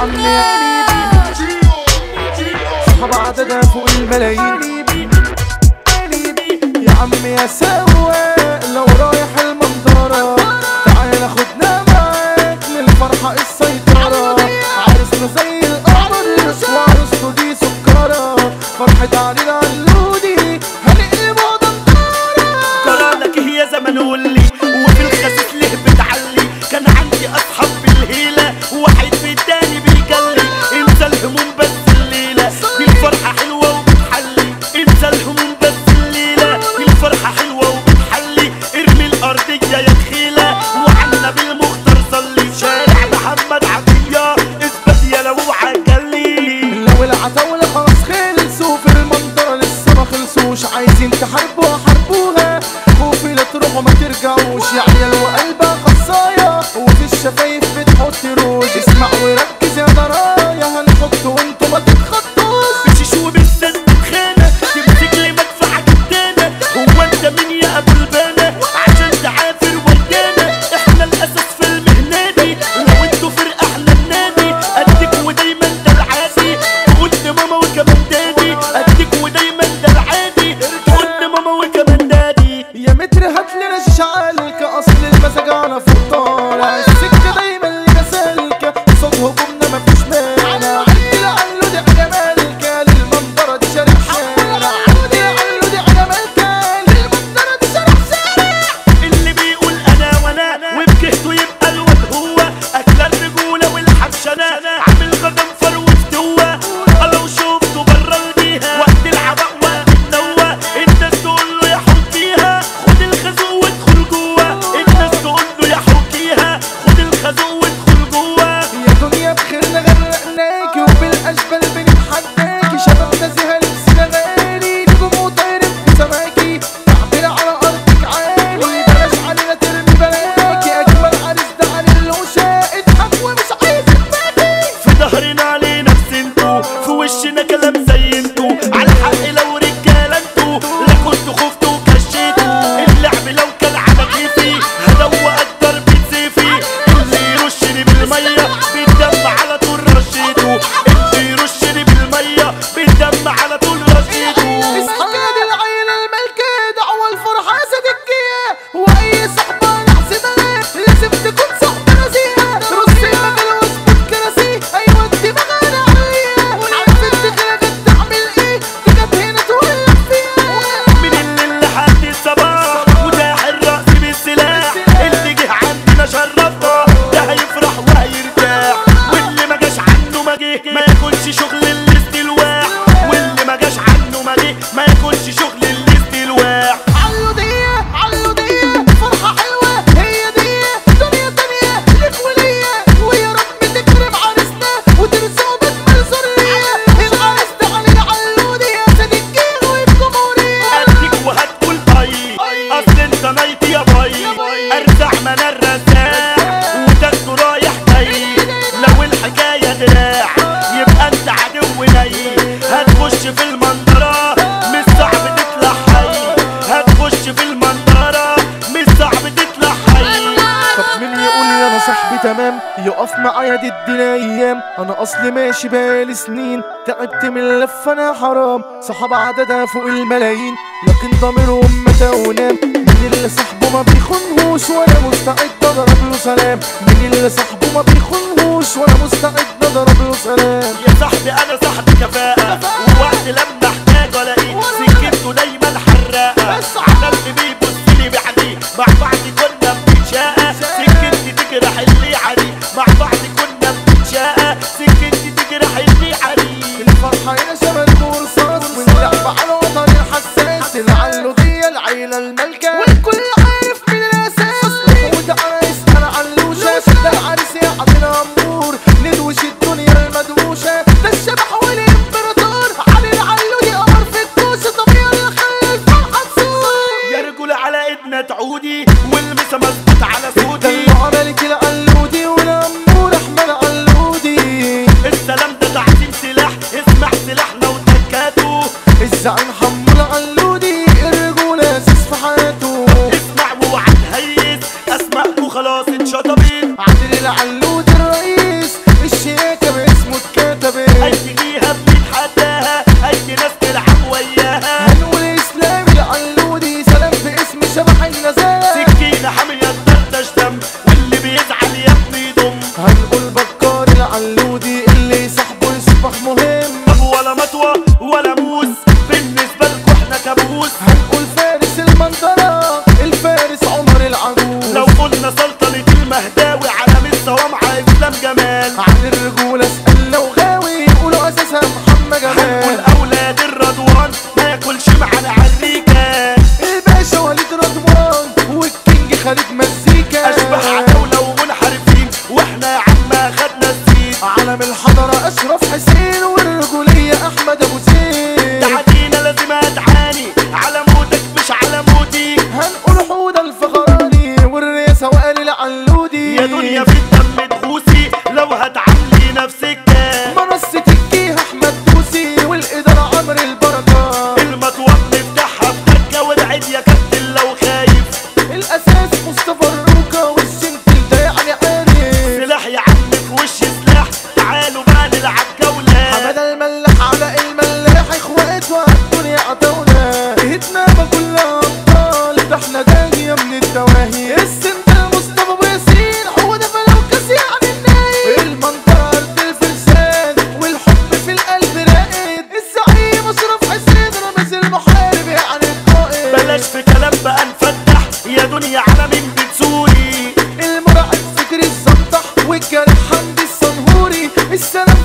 عم يا صحاب عددها فوق الملايين يا عم يا سواق لو رايح المنظرة تعال خدنا معاك للفرحة السيطرة عرسنا زي القمر وعروسته دي سكرة فرحة علي العلودي هنقلبها دندرة قرارك هي زمن ولي وفي الخسيس ليه بتعلي كان عندي اصحاب بالهيلة واحد في التاني بيجلي انسى الهموم بس الليلة دي الفرحة حلوة وبتحلي انسى الهموم بس الليلة دي الفرحة حلوة وبتحلي ارمي الارضية يا دخيلة وعنا بالمختار صلي شارع محمد عطية اثبت يا لو عجلي لو العتاولة خلاص خلصوا في المنظرة لسه ما خلصوش عايزين تحاربوا حاربوها خوفي لا تروحوا ما ترجعوش يا عيال وقلبها خصايا وفي الشفايف بتحط روج اسمع وركز يا درايا هنحط وانتوا ما تتخطوش بتشيش وبالسد بخانة تمسك لي مدفع جدانة هو انت مين يا ابو البانة عشان تعافر ودانا احنا الاساس في المهنة دي لو انتوا فرقة احنا النادي اديك ودايما ده العادي قلت ماما وكمان دادي اديك ودايما ده العادي قلت ماما وكمان دادي يا متر هات لنا شعالك اصل المزاج على فوق طالع السكه دايما لينا سالكه قصاد هجومنا مفيش مانع عدي لعله دي حاجه مالكه للمنظره دي شارع شارع عدي لعله دي حاجه مالكه للمنظره دي شارع شارع اللي بيقول انا وانا وبجهته يبقى الواد هو اكل الرجوله والحبشنه عامل غدا مفروت جوه لو شفته بره البيها وقت العبق وقت النوة الناس تقول له يا حطيها خد الخازوق وادخل جوه الناس تقول له يا حطيها خد الخازوق وادخل جوه يا دنيا بخيرنا غرقناكي وبالاشبال بنتحداكي شباب نزيهة لبسنا غالي نجوم وطايرين في سماكي تعبير على ارضك عالي بلاش علينا ترمي بلاكي اجمل عريس ده علي الوشاء اضحك ومش عايز تبكي في ظهرنا علينا بسنتو في وشنا كلام زي انتو على الحق لو رجاله انتو لا كنتوا خفتوا وكشيتوا اللعب لو كان على كيفي هدوق الضرب سيفي اللي يرشني بالميه بالدم على طول رشيته اللي يرشني بالميه بالدم على طول رشيته اصحى يا دي العيلة الملكة دعوة الفرحة صدقية واي صحبة نحسبها لازم تكون صحبة نزيهة رصي مجال واظبط كراسي ايوه الدماغ انا عليا عارف انت دماغك تعمل ايه تجاب هنا تولع فيها من الليل لحد الصباح وتاح الرأس بالسلاح اللي جه عندنا شرفنا ده هيفرح وهيرتاح واللي ما جاش عنه ما جه ما ياكلش شغل الاستلواح واللي ما جاش عنه ما جه ما ياكلش شغل الاستلواح علودية علودية فرحة حلوة هي دي دنيا تانية لك وليا ويا رب تكرم عرسنا وترزقه بجمال ذرية العرس ده علي العلودي يا سيد الجيل والجمهورية اديك وهتقول طيب اصل انت ميت يا باي ارزع من الرزاع وتاخده رايح جاي لو الحكايه دراع يبقى انت عدو ني هتخش في المنظره مش صعب تطلع حي هتخش في المنظره مش صعب تطلع حي طب مين يقول لي انا صاحبي تمام يقف معايا ضد الايام انا اصلي ماشي بقالي سنين تعبت من اللف انا حرام صحاب عددها فوق الملايين لكن ضميرهم متى ونام مين اللي صاحبه ما بيخونهوش وانا مستعد اضرب له سلام مين اللي صاحبه ما بيخونهوش وانا مستعد اضرب له سلام يا صاحبي انا صاحبي كفاءة ووقت لما احتاج الاقيه سكته دايما حراقة على اللي بيبص لي بعدي مع بعض كنا بنتشاقى سكتي تجرح اللي عليه مع بعض كنا بنتشاقى سكتي تجرح اللي عليه الفرحة هنا شبه الرصاص واللعب على وطن الحساس العلودية العيلة الملكة والكل عارف من الأساس وده عريس أنا علوشة ده العريس يا عدنا أمور ندوش الدنيا المدوشة ده الشبح والإمبراطور علي العلودي قمر في الكوشة طب يلا خلي الفرحة تصور يا رجولة على ايدنا تعودي والمسا مظبوط على صوتي دلع ملك العلودي والأمور أحمد علودي السلام ده تعظيم سلاح اسمع سلاحنا وتكاته الزعيم حمو العلودي الرجولة أساس في حياته اسمع ووعد هيس اسمعكوا خلاص اتشطبين عادل العلود الرئيس الشياكة باسم جمال عن الرجولة اسأل لو غاوي يقولوا اساسها محمد هنقول جمال اولاد الرضوان ما ياكلش معانا عريكة الباشا وليد رضوان والكينج خالد مزيكا اشبح عتاولة ومنحرفين واحنا يا عم خدنا السيد علم الحضرة اشرف حسين والرجولية احمد ابو زيد تعدينا لازم اتعاني على موتك مش على موتي هنقول حوده الفخراني والرئاسة وقال العلودي يا دنيا في الدم تغوصي لو هتعلي نفسك منصة الجيه احمد بوسي والادارة عمرو البركة المطوة بنفتحها بتكة وابعد يا كابتن لو خايف الاساس مصطفى الروكة والسنتل ده يعني عارف سلاح يا عم في وش سلاح تعالوا بقى نلعب جولة حمد الملاح على الملاح اخوات والدنيا عطونا هتنا كلها ابطال ده احنا داهية من الدواهي السندل مصطفى ابو ياسين هو ده فلو كاس يعني النايم المنطقة ارض الفرسان والحب في القلب راقد الزعيم اشرف حسين رمز المحارب يعني القائد بلاش في كلام بقى نفتح يا دنيا على مين بتسوري المرعب فكري السطح والجرح حمدي الصنهوري السلام